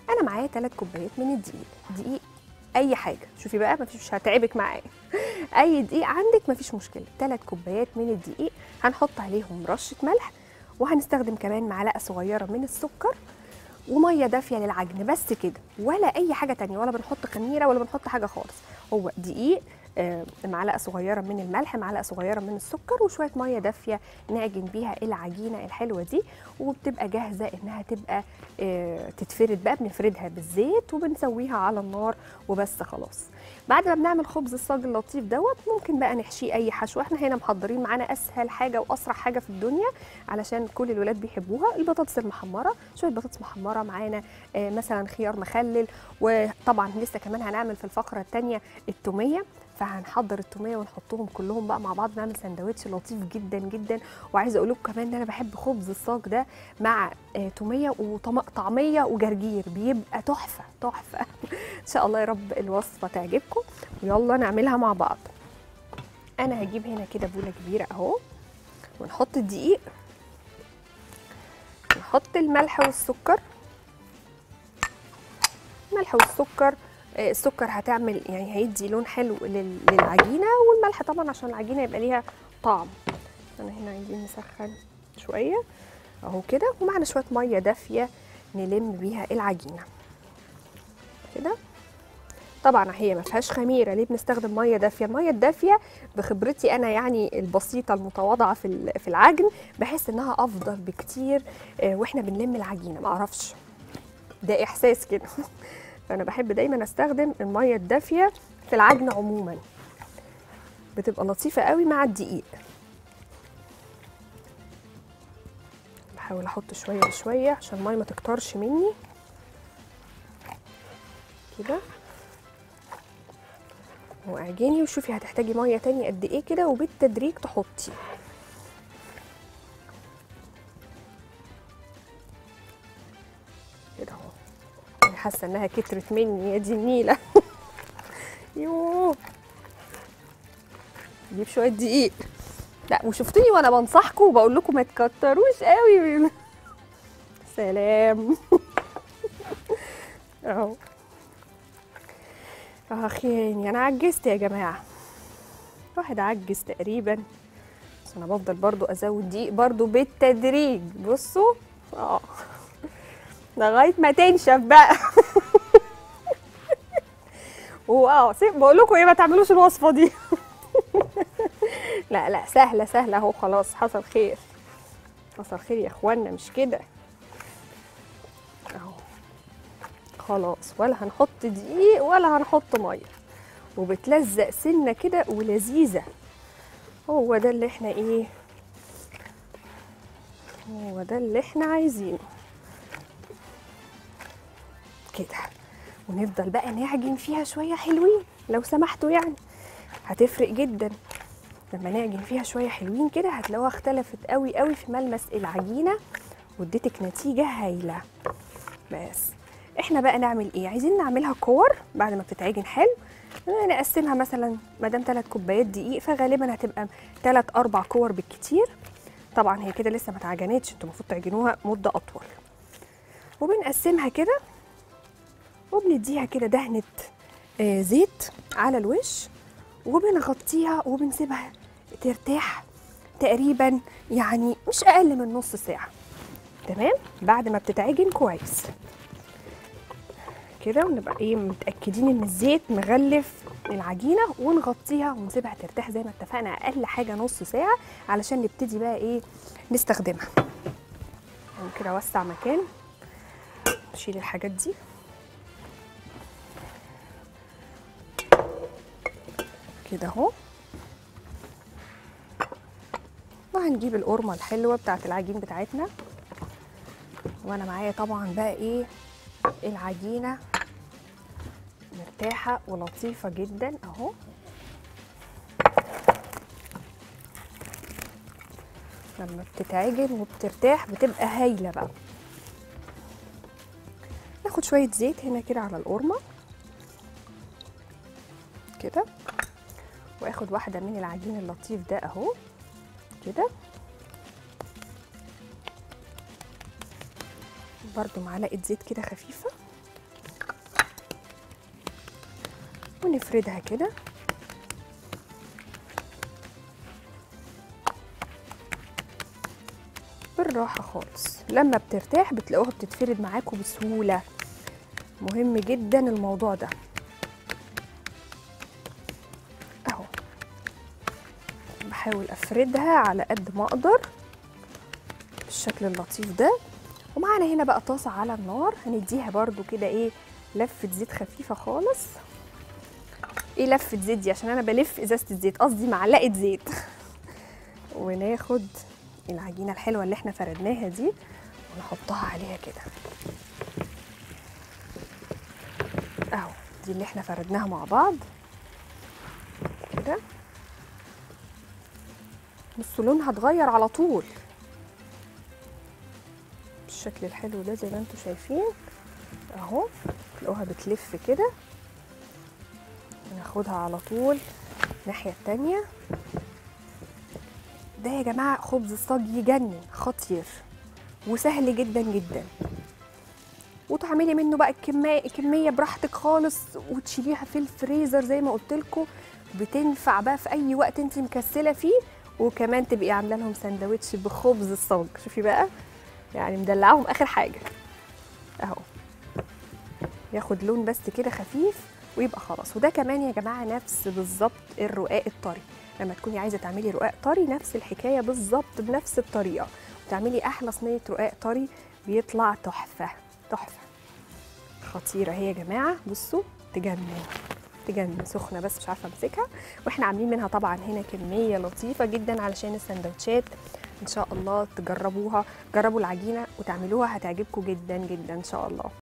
انا معايا 3 كوبايات من الدقيق دقيق اي حاجه شوفي بقى مفيش مش هتعبك معايا اي دقيق عندك مفيش مشكله 3 كوبايات من الدقيق هنحط عليهم رشه ملح وهنستخدم كمان معلقه صغيره من السكر وميه دافيه للعجن بس كده ولا اي حاجه تانية ولا بنحط خميره ولا بنحط حاجه خالص هو دقيق آه، معلقه صغيره من الملح معلقه صغيره من السكر وشويه ميه دافيه نعجن بيها العجينه الحلوه دي وبتبقى جاهزه انها تبقى آه، تتفرد بقى بنفردها بالزيت وبنسويها على النار وبس خلاص بعد ما بنعمل خبز الصاج اللطيف دوت ممكن بقى نحشيه اي حشو احنا هنا محضرين معانا اسهل حاجه واسرع حاجه في الدنيا علشان كل الولاد بيحبوها البطاطس المحمره شويه بطاطس محمره معانا آه، مثلا خيار مخلل وطبعا لسه كمان هنعمل في الفقره الثانيه التوميه فهنحضر التوميه ونحطهم كلهم بقى مع بعض نعمل سندوتش لطيف جدا جدا وعايزه اقول لكم كمان ان انا بحب خبز الصاج ده مع آه، توميه وطعميه وجرجير بيبقى تحفه تحفه ان شاء الله يا رب الوصفه تعجبكم ويلا نعملها مع بعض انا هجيب هنا كده بوله كبيره اهو ونحط الدقيق نحط الملح والسكر الملح والسكر آه، السكر هتعمل يعني هيدي لون حلو لل- للعجينه والملح طبعا عشان العجينه يبقى ليها طعم انا هنا عايزين نسخن شويه اهو كده ومعنا شويه ميه دافيه نلم بيها العجينه كده طبعا هي ما فيهاش خميره ليه بنستخدم ميه دافيه الميه الدافيه بخبرتي انا يعني البسيطه المتواضعه في ال- في العجن بحس انها افضل بكتير آه، واحنا بنلم العجينه ما اعرفش ده احساس كده فانا بحب دايما استخدم الميه الدافيه في العجن عموما بتبقى لطيفه قوي مع الدقيق بحاول احط شويه بشويه عشان الميه ما تكترش مني كده واعجني وشوفي هتحتاجي ميه تاني قد ايه كده وبالتدريج تحطي كده اهو أنا حاسه انها كترت مني يا دي النيله يوه نجيب شويه دقيق لا وشفتوني وانا بنصحكم وبقول لكم ما تكتروش قوي سلام اهو اخ يعني انا عجزت يا جماعه واحد عجز تقريبا بس انا بفضل برضو ازود دقيق برضو بالتدريج بصوا اه لغايه ما تنشف بقى واو سيب بقول لكم ايه ما تعملوش الوصفه دي لا لا سهله سهله اهو خلاص حصل خير حصل خير يا اخوانا مش كده اهو خلاص ولا هنحط دقيق ولا هنحط ميه وبتلزق سنه كده ولذيذه هو ده اللي احنا ايه هو ده اللي احنا عايزينه كده ونفضل بقى نعجن فيها شويه حلوين لو سمحتوا يعني هتفرق جدا لما نعجن فيها شويه حلوين كده هتلاقوها اختلفت قوي قوي في ملمس العجينه واديتك نتيجه هايله بس احنا بقى نعمل ايه عايزين نعملها كور بعد ما بتتعجن حلو نقسمها مثلا ما دام 3 كوبايات دقيق فغالبا هتبقى 3 4 كور بالكتير طبعا هي كده لسه ما اتعجنتش انتوا المفروض تعجنوها مده اطول وبنقسمها كده وبنديها كده دهنه آه، زيت على الوش وبنغطيها وبنسيبها ترتاح تقريبا يعني مش اقل من نص ساعه تمام بعد ما بتتعجن كويس كده ونبقى ايه متاكدين ان الزيت مغلف العجينه ونغطيها ونسيبها ترتاح زي ما اتفقنا اقل حاجه نص ساعه علشان نبتدي بقى ايه نستخدمها يعني كده اوسع مكان نشيل الحاجات دي كده اهو وهنجيب القرمه الحلوه بتاعت العجين بتاعتنا وانا معايا طبعا بقى ايه العجينه مرتاحه ولطيفه جدا اهو لما بتتعجن وبترتاح بتبقى هايله بقى ناخد شويه زيت هنا كده على القرمه كده واخد واحده من العجين اللطيف ده اهو كده برضو معلقه زيت كده خفيفه ونفردها كده بالراحة خالص لما بترتاح بتلاقوها بتتفرد معاكم بسهولة مهم جدا الموضوع ده اهو بحاول افردها على قد ما اقدر بالشكل اللطيف ده ومعانا هنا بقى طاسة على النار هنديها برضو كده ايه لفة زيت خفيفة خالص ايه لفة زيت دي عشان انا بلف ازازة الزيت قصدي معلقة زيت وناخد العجينة الحلوة اللي احنا فردناها دي ونحطها عليها كده اهو دي اللي احنا فردناها مع بعض كده بصوا لونها اتغير على طول بالشكل الحلو ده زي ما انتم شايفين اهو تلاقوها بتلف كده ناخدها على طول الناحية التانية ده يا جماعة خبز الصاج يجنن خطير وسهل جدا جدا وتعملي منه بقى الكمية كمية براحتك خالص وتشيليها في الفريزر زي ما قلت لكم بتنفع بقى في أي وقت انت مكسلة فيه وكمان تبقي عاملة لهم سندوتش بخبز الصاج شوفي بقى يعني مدلعهم آخر حاجة أهو ياخد لون بس كده خفيف ويبقى خلاص وده كمان يا جماعة نفس بالظبط الرقاق الطري لما تكوني عايزة تعملي رقاق طري نفس الحكاية بالظبط بنفس الطريقة وتعملي أحلى صينية رقاق طري بيطلع تحفة تحفة خطيرة هي يا جماعة بصوا تجنن تجنن سخنة بس مش عارفة امسكها واحنا عاملين منها طبعا هنا كمية لطيفة جدا علشان السندوتشات ان شاء الله تجربوها جربوا العجينة وتعملوها هتعجبكم جدا جدا ان شاء الله